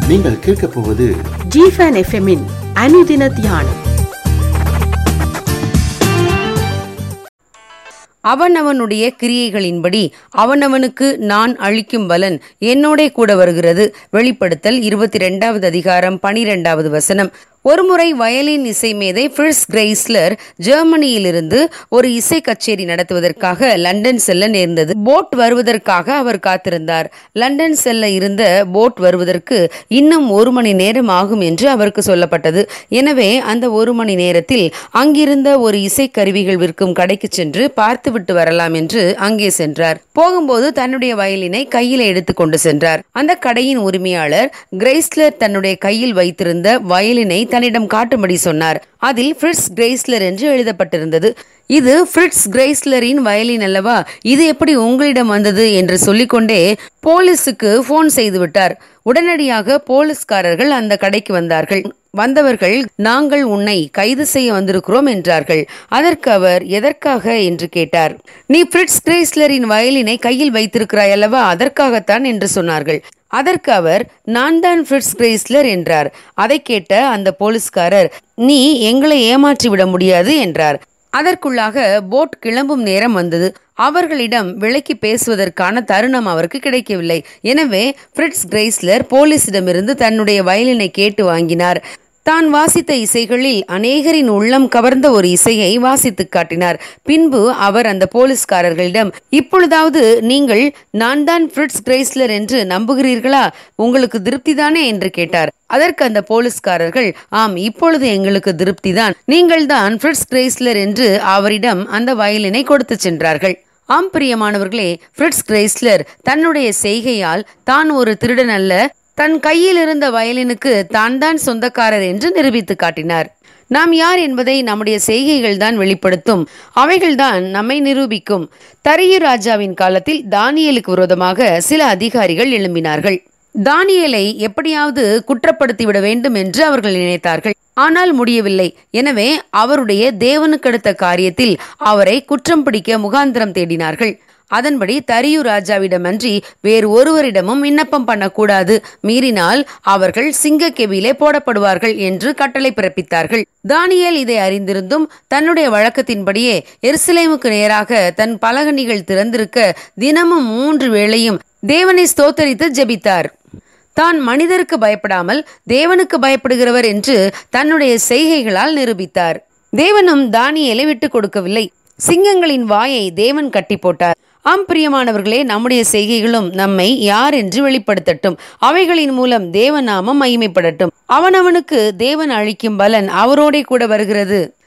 நீங்கள் கேட்கப் போவது ஜிஃபன் எஃப்எம்மின் அனுதின தியானம் அவனவனுடைய கிரியைகளின்படி அவனவனுக்கு நான் அளிக்கும் பலன் என்னோடே கூட வருகிறது வெளிப்படுத்தல் இருபத்தி ரெண்டாவது அதிகாரம் பனிரெண்டாவது வசனம் ஒருமுறை வயலின் இசை மேதை ஃபிரிஸ் கிரைஸ்லர் ஜெர்மனியிலிருந்து ஒரு இசை கச்சேரி நடத்துவதற்காக லண்டன் செல்ல நேர்ந்தது போட் வருவதற்காக அவர் காத்திருந்தார் லண்டன் செல்ல இருந்த போட் வருவதற்கு இன்னும் ஒரு மணி நேரம் ஆகும் என்று அவருக்கு சொல்லப்பட்டது எனவே அந்த ஒரு மணி நேரத்தில் அங்கிருந்த ஒரு இசை கருவிகள் விற்கும் கடைக்கு சென்று பார்த்துவிட்டு வரலாம் என்று அங்கே சென்றார் போகும்போது தன்னுடைய வயலினை கையில் எடுத்துக் கொண்டு சென்றார் அந்த கடையின் உரிமையாளர் கிரைஸ்லர் தன்னுடைய கையில் வைத்திருந்த வயலினை தன்னிடம் காட்டும்படி சொன்னார் அதில் ஃபிரிட்ஸ் கிரைஸ்லர் என்று எழுதப்பட்டிருந்தது இது ஃபிரிட்ஸ் கிரைஸ்லரின் வயலின் அல்லவா இது எப்படி உங்களிடம் வந்தது என்று சொல்லிக்கொண்டே போலீஸுக்கு போன் செய்து விட்டார் உடனடியாக போலீஸ்காரர்கள் அந்த கடைக்கு வந்தார்கள் வந்தவர்கள் நாங்கள் உன்னை கைது செய்ய வந்திருக்கிறோம் என்றார்கள் அதற்கு அவர் எதற்காக என்று கேட்டார் நீ ஃபிரிட்ஸ் கிரைஸ்லரின் வயலினை கையில் வைத்திருக்கிறாய் அல்லவா அதற்காகத்தான் என்று சொன்னார்கள் அதற்கு அவர் நான் தான் ஃபிரிட்ஸ் கிரைஸ்லர் என்றார் அதை கேட்ட அந்த போலீஸ்காரர் நீ எங்களை ஏமாற்றி விட முடியாது என்றார் அதற்குள்ளாக போட் கிளம்பும் நேரம் வந்தது அவர்களிடம் விலைக்கு பேசுவதற்கான தருணம் அவருக்கு கிடைக்கவில்லை எனவே ஃபிரிட்ஸ் கிரைஸ்லர் போலீசிடமிருந்து தன்னுடைய வயலினை கேட்டு வாங்கினார் தான் வாசித்த இசைகளில் அநேகரின் உள்ளம் கவர்ந்த ஒரு இசையை வாசித்து காட்டினார் பின்பு அவர் அந்த போலீஸ்காரர்களிடம் இப்பொழுதாவது நீங்கள் நான் தான் ஃபிரிட்ஸ் கிரைஸ்லர் என்று நம்புகிறீர்களா உங்களுக்கு திருப்திதானே என்று கேட்டார் அதற்கு அந்த போலீஸ்காரர்கள் ஆம் இப்பொழுது எங்களுக்கு திருப்திதான் நீங்கள் தான் ஃபிரிட்ஸ் கிரைஸ்லர் என்று அவரிடம் அந்த வயலினை கொடுத்து சென்றார்கள் ஆம் பிரியமானவர்களே ஃபிரிட்ஸ் கிரைஸ்லர் தன்னுடைய செய்கையால் தான் ஒரு திருடன் அல்ல தன் கையில் இருந்த வயலினுக்கு தான் தான் சொந்தக்காரர் என்று நிரூபித்து காட்டினார் நாம் யார் என்பதை நம்முடைய செய்கைகள் தான் வெளிப்படுத்தும் அவைகள்தான் நம்மை நிரூபிக்கும் தரியு ராஜாவின் காலத்தில் தானியலுக்கு விரோதமாக சில அதிகாரிகள் எழும்பினார்கள் தானியலை எப்படியாவது குற்றப்படுத்திவிட வேண்டும் என்று அவர்கள் நினைத்தார்கள் ஆனால் முடியவில்லை எனவே அவருடைய தேவனுக்கடுத்த காரியத்தில் அவரை குற்றம் பிடிக்க முகாந்திரம் தேடினார்கள் அதன்படி தரியு ராஜாவிடமன்றி வேறு ஒருவரிடமும் விண்ணப்பம் பண்ணக்கூடாது மீறினால் அவர்கள் சிங்க கெவிலே போடப்படுவார்கள் என்று கட்டளை பிறப்பித்தார்கள் தானியல் இதை அறிந்திருந்தும் தன்னுடைய வழக்கத்தின்படியே எருசலேமுக்கு நேராக தன் பலகணிகள் திறந்திருக்க தினமும் மூன்று வேளையும் தேவனை ஸ்தோத்தரித்து ஜெபித்தார் தான் மனிதருக்கு பயப்படாமல் தேவனுக்கு பயப்படுகிறவர் என்று தன்னுடைய செய்கைகளால் நிரூபித்தார் தேவனும் தானியலை விட்டுக் கொடுக்கவில்லை சிங்கங்களின் வாயை தேவன் கட்டி போட்டார் ஆம் பிரியமானவர்களே நம்முடைய செய்கைகளும் நம்மை யார் என்று வெளிப்படுத்தட்டும் அவைகளின் மூலம் தேவநாமம் மகிமைப்படட்டும் அவனவனுக்கு தேவன் அளிக்கும் பலன் அவரோடே கூட வருகிறது